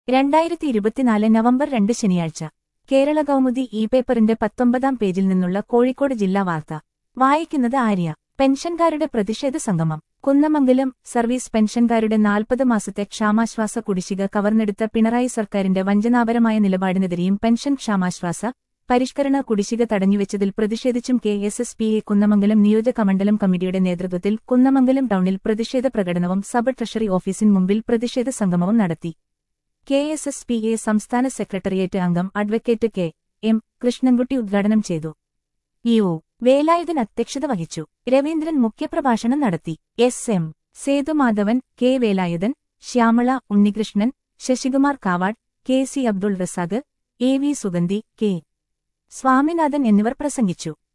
രണ്ടായിരത്തി ഇരുപത്തിനാല് നവംബർ രണ്ട് ശനിയാഴ്ച കേരള കൗമുദി ഇ പേപ്പറിന്റെ പത്തൊമ്പതാം പേജിൽ നിന്നുള്ള കോഴിക്കോട് ജില്ലാ വാർത്ത വായിക്കുന്നത് ആര്യ പെൻഷൻകാരുടെ പ്രതിഷേധ സംഗമം കുന്നമംഗലം സർവീസ് പെൻഷൻകാരുടെ നാൽപ്പത് മാസത്തെ ക്ഷാമാശ്വാസ കുടിശ്ശിക കവർന്നെടുത്ത പിണറായി സർക്കാരിന്റെ വഞ്ചനാപരമായ നിലപാടിനെതിരെയും പെൻഷൻ ക്ഷാമാശ്വാസ പരിഷ്കരണ കുടിശ്ശിക തടഞ്ഞുവെച്ചതിൽ പ്രതിഷേധിച്ചും K S S P A Kunnamangalam നിയോജകമണ്ഡലം കമ്മിറ്റിയുടെ നേതൃത്വത്തിൽ കുന്നമംഗലം ടൗണിൽ പ്രതിഷേധ പ്രകടനവും സബ് ട്രഷറി ഓഫീസിന് മുമ്പിൽ പ്രതിഷേധ സംഗമവും നടത്തി K S S P A സംസ്ഥാന സെക്രട്ടേറിയറ്റ് അംഗം അഡ്വക്കേറ്റ് കെ എം കൃഷ്ണൻകുട്ടി ഉദ്ഘാടനം ചെയ്തു ഇ ഒ വേലായുധൻ അധ്യക്ഷത വഹിച്ചു രവീന്ദ്രൻ മുഖ്യപ്രഭാഷണം നടത്തി S M Sethumadhavan K Velayudhan Shyamala Unnikrishnan Sasikumar Kavad K C Abdul Razak A V Sugandhi K Swaminathan എന്നിവർ പ്രസംഗിച്ചു